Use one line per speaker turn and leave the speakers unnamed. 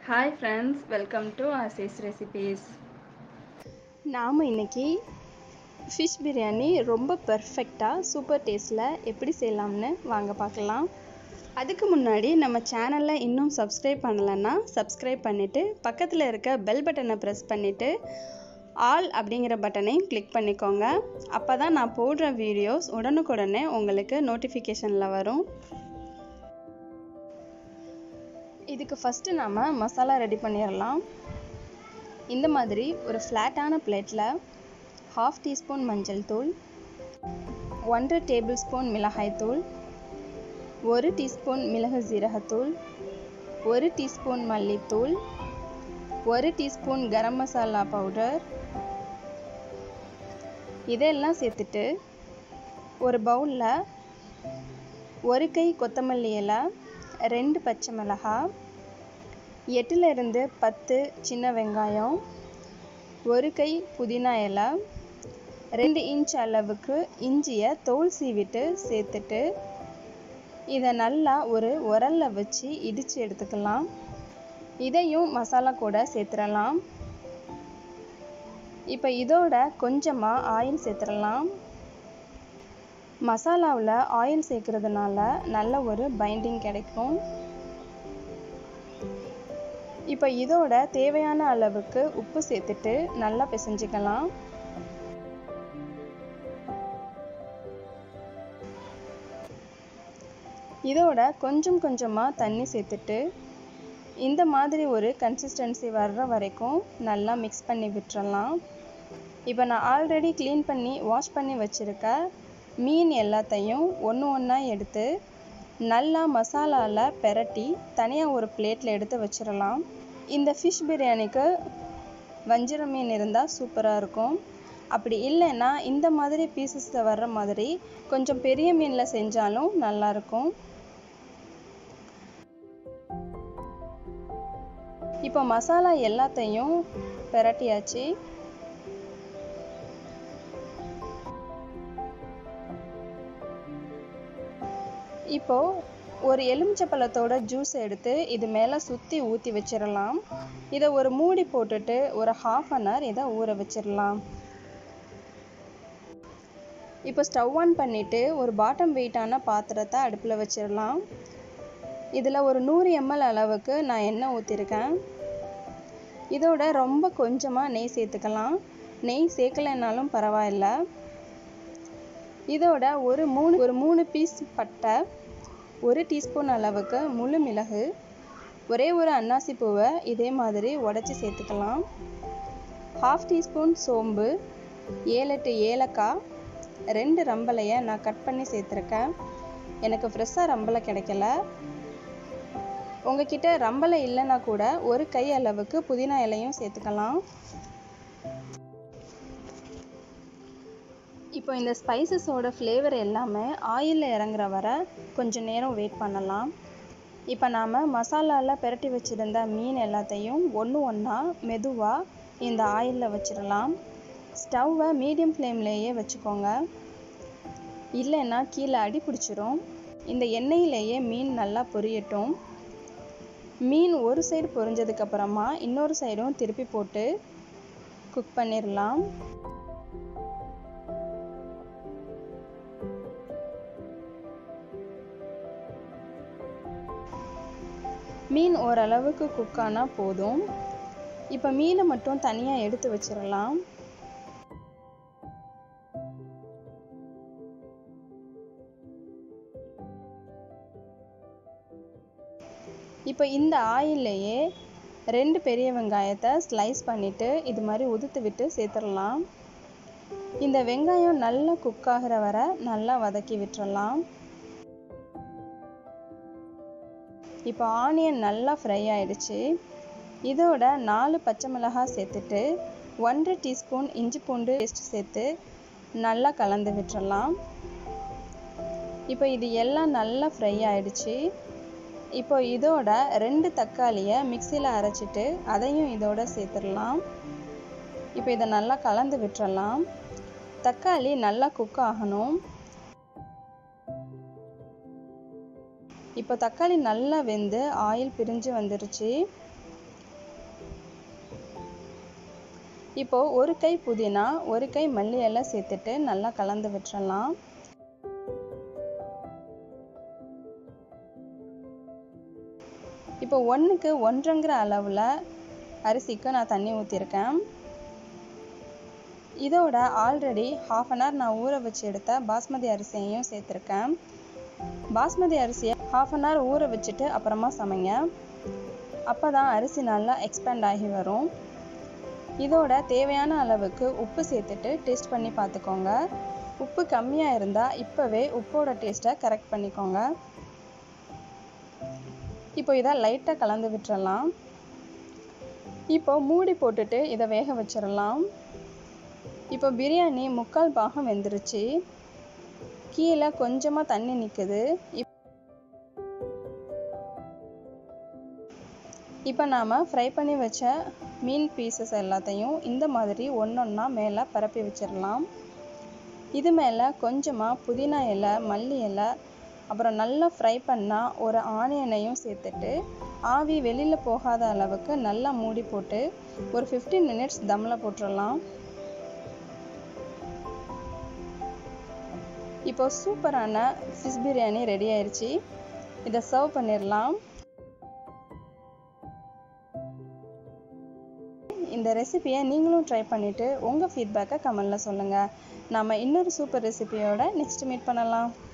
hi friends welcome to Asis recipes
நாம் இன்னைக்கு fish biryani ரொம்ப பர்ஃபெக்டாக சூப்பர் டேஸ்ட்டில் எப்படி செய்யலாம்னு வாங்க பார்க்கலாம் அதுக்கு முன்னாடி நம்ம சேனலில் இன்னும் சப்ஸ்கிரைப் பண்ணலைன்னா சப்ஸ்கிரைப் பண்ணிவிட்டு பக்கத்தில் இருக்க பெல் பட்டனை ப்ரெஸ் பண்ணிவிட்டு ஆல் அப்படிங்கிற பட்டனையும் கிளிக் பண்ணிக்கோங்க அப்போ தான் நான் போடுற வீடியோஸ் உடனுக்குடனே உங்களுக்கு நோட்டிஃபிகேஷனில் வரும் இதுக்கு ஃபஸ்ட்டு நாம் மசாலா ரெடி பண்ணிடலாம் இந்த மாதிரி ஒரு ஃப்ளாட்டான பிளேட்டில் ஹாஃப் டீஸ்பூன் மஞ்சள் தூள் ஒன்றரை டேபிள் ஸ்பூன் மிளகாய் தூள் ஒரு டீஸ்பூன் மிளகு ஜீரகத்தூள் ஒரு டீஸ்பூன் மல்லித்தூள் ஒரு டீஸ்பூன் கரம் மசாலா பவுடர் இதெல்லாம் சேர்த்துட்டு ஒரு பவுலில் ஒரு கை கொத்தமல்லி இலை ரெண்டு பச்சை மிளகாய் எட்டுலேருந்து பத்து சின்ன வெங்காயம் ஒரு கை புதினா இலை ரெண்டு இன்ச் அளவுக்கு இஞ்சியை தோல் சீவிட்டு சேர்த்துட்டு இதை நல்லா ஒரு உரலில் வச்சு இடித்து எடுத்துக்கலாம் இதையும் மசாலா கூட சேர்த்துடலாம் இப்போ இதோட கொஞ்சமாக ஆயில் சேர்த்துடலாம் மசாலாவில் ஆயில் சேர்க்கறதுனால நல்ல ஒரு பைண்டிங் கிடைக்கும் இப்போ இதோட தேவையான அளவுக்கு உப்பு சேர்த்துட்டு நல்லா பிசைஞ்சிக்கலாம் இதோட கொஞ்சம் கொஞ்சமாக தண்ணி சேர்த்துட்டு இந்த மாதிரி ஒரு கன்சிஸ்டன்சி வர்ற வரைக்கும் நல்லா மிக்ஸ் பண்ணி விட்டுறலாம் இப்போ நான் ஆல்ரெடி க்ளீன் பண்ணி வாஷ் பண்ணி வச்சுருக்க மீன் எல்லாத்தையும் ஒன்று ஒன்றா எடுத்து நல்லா மசாலாவில் பெரட்டி தனியாக ஒரு பிளேட்டில் எடுத்து வச்சிடலாம் இந்த ஃபிஷ் பிரியாணிக்கு வஞ்சிர மீன் இருந்தால் சூப்பராக இருக்கும் அப்படி இல்லைன்னா இந்த மாதிரி பீசஸில் வர்ற மாதிரி கொஞ்சம் பெரிய மீனில் செஞ்சாலும் நல்லாயிருக்கும் இப்போ மசாலா எல்லாத்தையும் பெரட்டியாச்சு இப்போது ஒரு எலுமிச்சப்பழத்தோட ஜூஸ் எடுத்து இது மேலே சுற்றி ஊற்றி வச்சிடலாம் இதை ஒரு மூடி போட்டுட்டு ஒரு ஹாஃப் அன் ஹவர் இதை ஊற வச்சிடலாம் இப்போ ஸ்டவ் ஆன் பண்ணிவிட்டு ஒரு பாட்டம் வெயிட்டான பாத்திரத்தை அடுப்பில் வச்சிடலாம் இதில் ஒரு நூறு எம்எல் அளவுக்கு நான் எண்ணெய் ஊற்றிருக்கேன் இதோட ரொம்ப கொஞ்சமாக நெய் சேர்த்துக்கலாம் நெய் சேர்க்கலைன்னாலும் பரவாயில்ல இதோட ஒரு மூணு ஒரு மூணு பீஸ் பட்டை ஒரு டீஸ்பூன் அளவுக்கு முழு மிளகு ஒரே ஒரு அன்னாசி பூவை இதே மாதிரி உடச்சி சேர்த்துக்கலாம் ஹாஃப் டீஸ்பூன் சோம்பு ஏழு எட்டு ஏலக்காய் ரெண்டு ரம்பலையை நான் கட் பண்ணி சேர்த்துருக்கேன் எனக்கு ஃப்ரெஷ்ஷாக ரம்பலை கிடைக்கல உங்ககிட்ட ரம்பலை இல்லைன்னா கூட ஒரு கை அளவுக்கு புதினா இலையும் சேர்த்துக்கலாம் இப்போ இந்த ஸ்பைசஸோட ஃப்ளேவர் எல்லாமே ஆயிலில் இறங்குற வர கொஞ்சம் நேரம் வெயிட் பண்ணலாம் இப்போ நாம் மசாலாவில் பெரட்டி வச்சுருந்த மீன் எல்லாத்தையும் ஒன்று ஒன்றா மெதுவாக இந்த ஆயிலில் வச்சிடலாம் ஸ்டவ்வை மீடியம் ஃப்ளேம்லேயே வச்சுக்கோங்க இல்லைன்னா கீழே அடி பிடிச்சிரும் இந்த எண்ணெயிலேயே மீன் நல்லா பொரியட்டும் மீன் ஒரு சைடு பொரிஞ்சதுக்கப்புறமா இன்னொரு சைடும் திருப்பி போட்டு குக் பண்ணிடலாம் மீன் ஓரளவுக்கு குக் ஆனால் போதும் இப்போ மீனை மட்டும் தனியாக எடுத்து வச்சிடலாம் இப்போ இந்த ஆயில்லையே ரெண்டு பெரிய வெங்காயத்தை ஸ்லைஸ் பண்ணிவிட்டு இது மாதிரி உதுத்து விட்டு சேர்த்துடலாம் இந்த வெங்காயம் நல்லா குக் ஆகிற வர நல்லா வதக்கி விட்டுறலாம் இப்போ ஆனியன் நல்லா ஃப்ரை ஆயிடுச்சு இதோட நாலு பச்சை மிளகாய் சேர்த்துட்டு ஒன்றரை டீஸ்பூன் இஞ்சி பூண்டு பேஸ்ட் சேர்த்து நல்லா கலந்து விட்டுறலாம் இப்போ இது எல்லாம் நல்லா ஃப்ரை ஆயிடுச்சு இப்போ இதோட ரெண்டு தக்காளியை மிக்சியில் அரைச்சிட்டு அதையும் இதோட சேர்த்துடலாம் இப்போ இதை நல்லா கலந்து விட்டுறலாம் தக்காளி நல்லா குக் ஆகணும் இப்போ தக்காளி நல்லா வெந்து ஆயில் பிரிஞ்சு வந்துருச்சு இப்போது ஒரு கை புதினா ஒரு கை மல்லி எல்லாம் சேர்த்துட்டு நல்லா கலந்து விட்டுறலாம் இப்போ ஒன்றுக்கு ஒன்றங்கிற அளவில் அரிசிக்கு நான் தண்ணி ஊற்றிருக்கேன் இதோட ஆல்ரெடி ஹாஃப் அன் ஹவர் நான் ஊற வச்சு எடுத்த பாஸ்மதி அரிசியையும் சேர்த்துருக்கேன் பாஸ்மதி அரிசியை ஹாஃப் அன் ஹவர் ஊற வச்சுட்டு அப்புறமா சமைங்க அப்போ தான் அரிசி நல்லா எக்ஸ்பேண்ட் ஆகி வரும் இதோட தேவையான அளவுக்கு உப்பு சேர்த்துட்டு டேஸ்ட் பண்ணி பார்த்துக்கோங்க உப்பு கம்மியாக இருந்தால் இப்போவே உப்போட டேஸ்ட்டை கரெக்ட் பண்ணிக்கோங்க இப்போ இதை லைட்டாக கலந்து விட்டுறலாம் இப்போ மூடி போட்டுட்டு இதை வேக வச்சிடலாம் இப்போ பிரியாணி முக்கால் பாகம் வெந்துருச்சு கீழே கொஞ்சமாக தண்ணி நிற்குது இப் இப்போ நாம் ஃப்ரை பண்ணி வச்ச மீன் பீசஸ் எல்லாத்தையும் இந்த மாதிரி ஒன்றொன்னா மேலே பரப்பி வச்சிடலாம் இது மேலே கொஞ்சமாக புதினா இலை மல்லி இலை அப்புறம் நல்லா ஃப்ரை பண்ணால் ஒரு ஆனியனையும் சேர்த்துட்டு ஆவி வெளியில் போகாத அளவுக்கு நல்லா மூடி போட்டு ஒரு ஃபிஃப்டீன் மினிட்ஸ் தம்மில் போட்டுடலாம் இப்போ சூப்பரான ஃபிஷ் பிரியாணி ரெடி ஆயிடுச்சு இதை சர்வ் பண்ணிடலாம் இந்த ரெசிபியை நீங்களும் ட்ரை பண்ணிவிட்டு உங்கள் ஃபீட்பேக்கை கமெண்டில் சொல்லுங்கள் நாம் இன்னொரு சூப்பர் ரெசிபியோட நெக்ஸ்ட் மீட் பண்ணலாம்